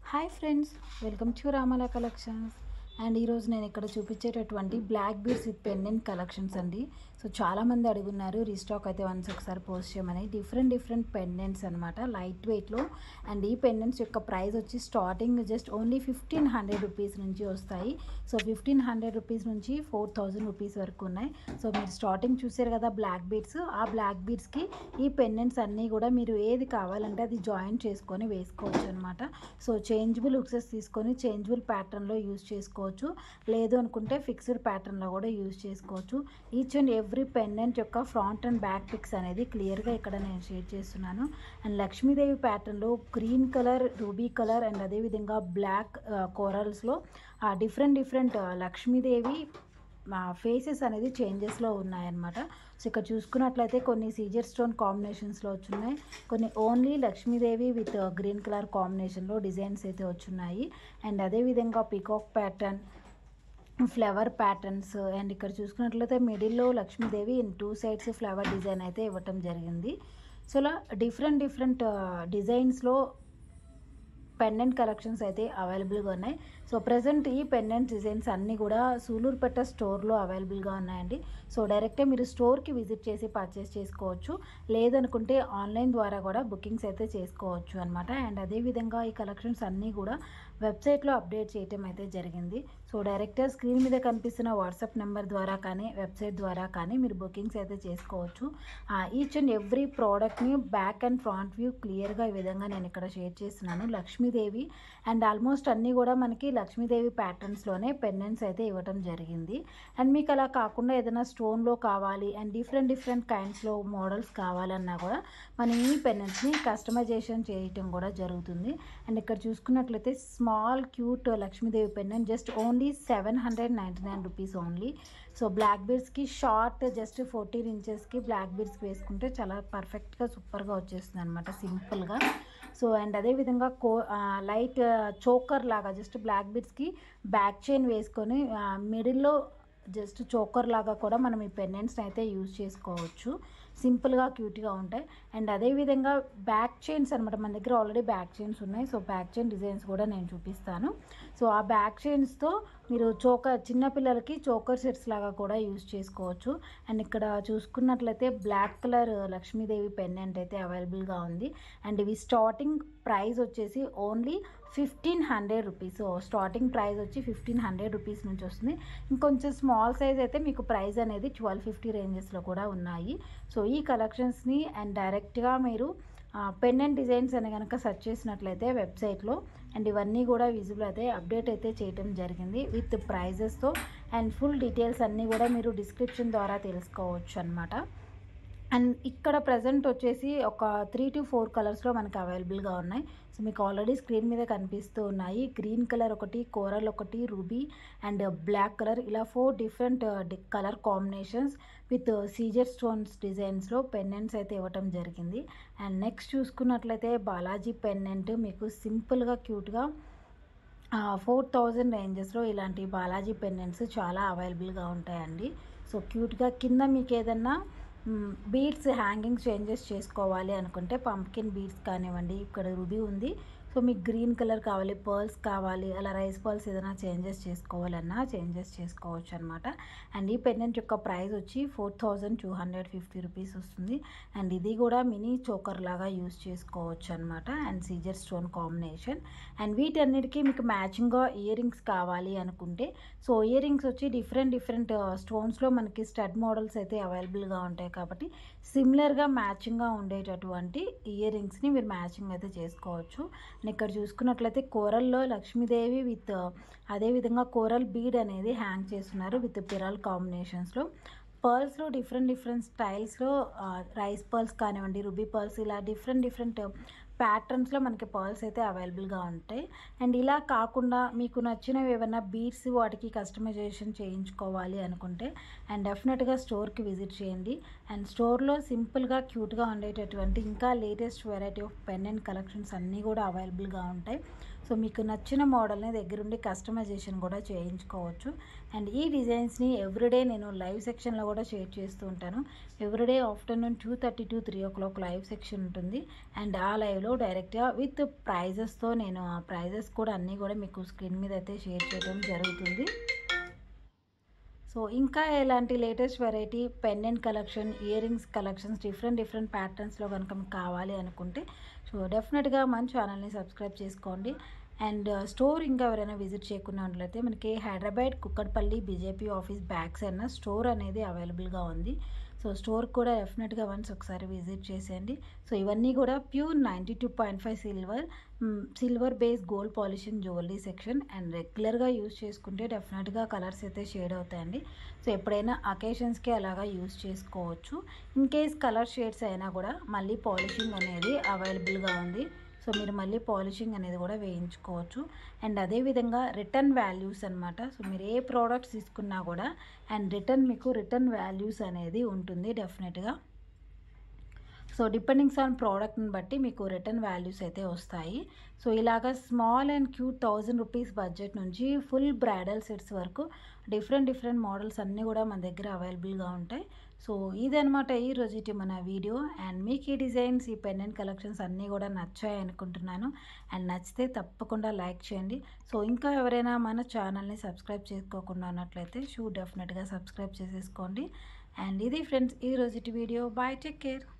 hi friends welcome to Ramala collections and ఈరోజు నేను ఇక్కడ చూపించేటటువంటి black beads with pendant collections అండి సో చాలామంది అడుగున్నారు రీస్టాక్ అయితే వన్స్ ఒకసారి పోస్ట్ చేయమని డిఫరెంట్ డిఫరెంట్ పెండెంట్స్ అనమాట లైట్ వెయిట్లో అండ్ ఈ పెండెంట్స్ యొక్క ప్రైస్ వచ్చి starting just only fifteen hundred rupees నుంచి వస్తాయి సో ఫిఫ్టీన్ హండ్రెడ్ రూపీస్ నుంచి ఫోర్ థౌజండ్ రూపీస్ వరకు ఉన్నాయి సో మీరు స్టార్టింగ్ చూసారు కదా బ్లాక్ బీడ్స్ ఆ బ్లాక్ బీడ్స్కి ఈ పెండెంట్స్ అన్నీ కూడా మీరు ఏది కావాలంటే అది జాయిన్ చేసుకొని వేసుకోవచ్చు అనమాట సో చేంజబుల్ హుక్సెస్ తీసుకొని చేంజబుల్ ప్యాటర్న్లో యూస్ చేసుకోవచ్చు లేదు అనుకుంటే ఫిక్స్డ్ ప్యాటర్న్లో కూడా యూస్ చేసుకోవచ్చు ఈచ్ అండ్ ఎవ్రీ పెండెంట్ యొక్క ఫ్రంట్ అండ్ బ్యాక్ పిక్స్ అనేది క్లియర్గా ఇక్కడ నేను షేర్ చేస్తున్నాను అండ్ లక్ష్మీదేవి ప్యాటర్న్లో green colour ruby colour and అదేవిధంగా బ్లాక్ కోరల్స్లో డిఫరెంట్ డిఫరెంట్ లక్ష్మీదేవి మా ఫేసెస్ అనేది చేంజెస్లో ఉన్నాయన్నమాట సో ఇక్కడ చూసుకున్నట్లయితే కొన్ని సీజర్ స్టోన్ కాంబినేషన్స్లో వచ్చున్నాయి కొన్ని only Lakshmidevi with green colour కాంబినేషన్లో డిజైన్స్ అయితే వచ్చున్నాయి అండ్ అదేవిధంగా peacock pattern flower patterns and ఇక్కడ చూసుకున్నట్లయితే మిడిల్లో Lakshmidevi in two sides flower design అయితే ఇవ్వటం జరిగింది సో ఇలా డిఫరెంట్ డిఫరెంట్ డిజైన్స్లో పెండెంట్ కలెక్షన్స్ అయితే అవైలబుల్గా ఉన్నాయి సో ప్రజెంట్ ఈ పెండెంట్ డిజైన్స్ అన్నీ కూడా సూలూరుపేట స్టోర్లో అవైలబుల్గా ఉన్నాయండి సో డైరెక్ట్గా మీరు స్టోర్కి విజిట్ చేసి పర్చేస్ చేసుకోవచ్చు లేదనుకుంటే ఆన్లైన్ ద్వారా కూడా బుకింగ్స్ అయితే చేసుకోవచ్చు అనమాట అండ్ అదేవిధంగా ఈ కలెక్షన్స్ అన్నీ కూడా వెబ్సైట్లో అప్డేట్ చేయటం అయితే జరిగింది సో డైరెక్ట్గా స్క్రీన్ మీద కనిపిస్తున్న వాట్సాప్ నెంబర్ ద్వారా కానీ వెబ్సైట్ ద్వారా కానీ మీరు బుకింగ్స్ అయితే చేసుకోవచ్చు ఈచ్ అండ్ ఎవ్రీ ప్రోడక్ట్ని బ్యాక్ అండ్ ఫ్రంట్ వ్యూ క్లియర్గా ఈ విధంగా నేను ఇక్కడ షేర్ చేస్తున్నాను లక్ష్మీదేవి అండ్ ఆల్మోస్ట్ అన్నీ కూడా మనకి లక్ష్మీదేవి ప్యాటర్న్స్లోనే పెండెంట్స్ అయితే ఇవ్వడం జరిగింది అండ్ మీకు అలా కాకుండా ఏదైనా స్టోన్లో కావాలి అండ్ డిఫరెంట్ డిఫరెంట్ కైండ్స్లో మోడల్స్ కావాలన్నా కూడా మనం ఈ పెండెంట్స్ని కస్టమైజేషన్ చేయటం కూడా జరుగుతుంది అండ్ ఇక్కడ చూసుకున్నట్లయితే small cute Lakshmidevi pendant just only seven hundred ninety nine rupees only so black బీడ్స్కి షార్ట్ జస్ట్ ఫోర్టీన్ ఇంచెస్కి బ్లాక్ బీడ్స్కి వేసుకుంటే చాలా పర్ఫెక్ట్గా సూపర్గా వచ్చేస్తుంది అనమాట సింపుల్గా సో అండ్ అదేవిధంగా కో లైట్ చోకర్ లాగా జస్ట్ బ్లాక్ బీడ్స్కి బ్యాక్ చైన్ వేసుకొని మిడిల్లో జస్ట్ చోకర్ లాగా కూడా మనం ఈ పెండెంట్స్ని అయితే యూజ్ చేసుకోవచ్చు సింపుల్గా క్యూట్గా ఉంటాయి అండ్ అదేవిధంగా బ్యాక్ చైన్స్ అనమాట మన దగ్గర ఆల్రెడీ బ్యాక్ చైన్స్ ఉన్నాయి సో బ్యాక్ చైన్ డిజైన్స్ కూడా నేను చూపిస్తాను సో ఆ బ్యాక్ చైన్స్తో మీరు చోకర్ చిన్నపిల్లలకి చోకర్ సెట్స్ లాగా కూడా యూజ్ చేసుకోవచ్చు అండ్ ఇక్కడ చూసుకున్నట్లయితే బ్లాక్ కలర్ లక్ష్మీదేవి పెండెంట్ అయితే అవైలబుల్గా ఉంది అండ్ ఇవి స్టార్టింగ్ ప్రైస్ వచ్చేసి only fifteen hundred rupees starting price వచ్చి ఫిఫ్టీన్ హండ్రెడ్ రూపీస్ నుంచి వస్తుంది ఇంకొంచెం స్మాల్ సైజ్ అయితే మీకు ప్రైస్ అనేది ట్వెల్వ్ ఫిఫ్టీ రేంజెస్లో కూడా ఉన్నాయి సో ఈ కలెక్షన్స్ని అండ్ డైరెక్ట్గా మీరు పెండెంట్ డిజైన్స్ అని కనుక సెర్చ్ చేసినట్లయితే వెబ్సైట్లో అండ్ ఇవన్నీ కూడా విజిబుల్ అయితే అప్డేట్ అయితే చేయడం జరిగింది విత్ ప్రైజెస్తో అండ్ ఫుల్ డీటెయిల్స్ అన్నీ కూడా మీరు డిస్క్రిప్షన్ ద్వారా తెలుసుకోవచ్చు అనమాట అండ్ ఇక్కడ ప్రజెంట్ వచ్చేసి ఒక త్రీ టు ఫోర్ కలర్స్లో మనకి అవైలబుల్గా ఉన్నాయి సో మీకు ఆల్రెడీ స్క్రీన్ మీద కనిపిస్తూ ఉన్నాయి గ్రీన్ కలర్ ఒకటి కోరల్ ఒకటి రూబీ అండ్ బ్లాక్ కలర్ ఇలా four different colour combinations with Caesar stones డిజైన్స్లో పెండెంట్స్ అయితే ఇవ్వటం జరిగింది అండ్ నెక్స్ట్ చూసుకున్నట్లయితే బాలాజీ పెండెంట్ మీకు సింపుల్గా క్యూట్గా ఫోర్ థౌజండ్ రేంజెస్లో ఇలాంటి బాలాజీ పెండెంట్స్ చాలా అవైలబుల్గా ఉంటాయండి సో క్యూట్గా కింద మీకు ఏదన్నా బీడ్స్ హ్యాంగింగ్ చేంజెస్ చేసుకోవాలి అనుకుంటే పంప్కిన్ బీడ్స్ కానివ్వండి ఇక్కడ రుబీ ఉంది సో మీకు గ్రీన్ కలర్ కావాలి పర్ల్స్ కావాలి అలా రైస్ పర్ల్స్ ఏదైనా చేంజెస్ చేసుకోవాలన్నా చేంజెస్ చేసుకోవచ్చు అనమాట అండ్ ఈ పెండెంట్ యొక్క ప్రైస్ వచ్చి four thousand two hundred fifty rupees వస్తుంది అండ్ ఇది కూడా మినీ చోకర్ లాగా యూస్ చేసుకోవచ్చు అనమాట and Caesar stone combination and వీటన్నిటికీ మీకు మ్యాచింగ్గా ఇయర్ రింగ్స్ కావాలి అనుకుంటే సో ఇయర్ రింగ్స్ వచ్చి డిఫరెంట్ డిఫరెంట్ స్టోన్స్లో మనకి స్టడ్ మోడల్స్ అయితే అవైలబుల్గా ఉంటాయి కాబట్టి సిమిలర్గా మ్యాచింగ్గా ఉండేటటువంటి ఇయర్ రింగ్స్ని మీరు మ్యాచింగ్ అయితే చేసుకోవచ్చు ఇక్కడ చూసుకున్నట్లయితే కోరల్లో లక్ష్మీదేవి విత్ అదేవిధంగా కోరల్ బీడ్ అనేది హ్యాంగ్ చేస్తున్నారు విత్ పిరల్ కాంబినేషన్స్లో పర్ల్స్లో డిఫరెంట్ డిఫరెంట్ స్టైల్స్లో రైస్ పర్ల్స్ కానివ్వండి రుబీ పర్ల్స్ ఇలా డిఫరెంట్ డిఫరెంట్ ప్యాటర్న్స్లో మనకి పర్ల్స్ అయితే అవైలబుల్గా ఉంటాయి అండ్ ఇలా కాకుండా మీకు నచ్చినవి ఏమైనా బీడ్స్ వాటికి కస్టమైజేషన్ చేయించుకోవాలి అనుకుంటే అండ్ డెఫినెట్గా స్టోర్కి విజిట్ చేయండి అండ్ స్టోర్లో సింపుల్గా క్యూట్గా ఉండేటటువంటి ఇంకా latest variety of pendant collections అన్నీ కూడా అవైలబుల్గా ఉంటాయి సో మీకు నచ్చిన మోడల్ని దగ్గరుండి కస్టమైజేషన్ కూడా చేయించుకోవచ్చు అండ్ ఈ డిజైన్స్ని ఎవ్రీడే నేను లైవ్ సెక్షన్లో కూడా షేర్ చేస్తూ ఉంటాను everyday afternoon two thirty to three o'clock live section ఉంటుంది అండ్ ఆ లైవ్లో డైరెక్ట్గా విత్ ప్రైజెస్తో నేను ఆ ప్రైజెస్ కూడా అన్నీ కూడా మీకు స్క్రీన్ మీద అయితే షేర్ చేయడం జరుగుతుంది సో ఇంకా ఎలాంటి latest variety pendant collection ear rings collections different different ప్యాటర్న్స్లో కనుక మీకు కావాలి అనుకుంటే సో డెఫినెట్గా మన ఛానల్ని సబ్స్క్రైబ్ చేసుకోండి అండ్ స్టోర్ ఇంకా ఎవరైనా విజిట్ చేయకుండా ఉన్నట్లయితే మనకి Hyderabad Kukatpally BJP office back సైడ్న స్టోర్ అనేది అవైలబుల్గా ఉంది సో స్టోర్ కూడా డెఫినెట్గా వన్స్ ఒకసారి విజిట్ చేసేయండి సో ఇవన్నీ కూడా pure ninety two point five silver silver base gold పాలిషన్ జ్యువెలరీ సెక్షన్ అండ్ రెగ్యులర్గా యూస్ చేసుకుంటే డెఫినెట్గా కలర్స్ అయితే షేడ్ అవుతాయండి సో ఎప్పుడైనా అకేషన్స్కి అలాగా యూస్ చేసుకోవచ్చు ఇన్ కేస్ కలర్ షేడ్స్ అయినా కూడా మళ్ళీ పాలిషింగ్ అనేది అవైలబుల్గా ఉంది సో మీరు మళ్ళీ పాలిషింగ్ అనేది కూడా వేయించుకోవచ్చు అండ్ అదేవిధంగా రిటర్న్ వాల్యూస్ అనమాట సో మీరు ఏ ప్రోడక్ట్స్ తీసుకున్నా కూడా అండ్ రిటర్న్ మీకు రిటర్న్ వాల్యూస్ అనేది ఉంటుంది డెఫినెట్గా సో డిపెండింగ్స్ ఆన్ ప్రోడక్ట్ని బట్టి మీకు రిటర్న్ వాల్యూస్ అయితే వస్తాయి సో ఇలాగ small and cute thousand rupees budget నుంచి ఫుల్ బ్రైడల్ సెట్స్ వరకు డిఫరెంట్ డిఫరెంట్ మోడల్స్ అన్నీ కూడా మన దగ్గర అవైలబుల్గా ఉంటాయి సో ఇదనమాట ఈ రోజుటి మన వీడియో అండ్ మీకు ఈ డిజైన్స్ ఈ పెండెంట్ కలెక్షన్స్ అన్నీ కూడా నచ్చాయి అనుకుంటున్నాను అండ్ నచ్చితే తప్పకుండా లైక్ చేయండి సో ఇంకా ఎవరైనా మన ఛానల్ని సబ్స్క్రైబ్ చేసుకోకుండా ఉన్నట్లయితే షూ డెఫినెట్గా సబ్స్క్రైబ్ చేసేసుకోండి అండ్ ఇది ఫ్రెండ్స్ ఈ రోజుటి వీడియో బాయ్ టేక్ కేర్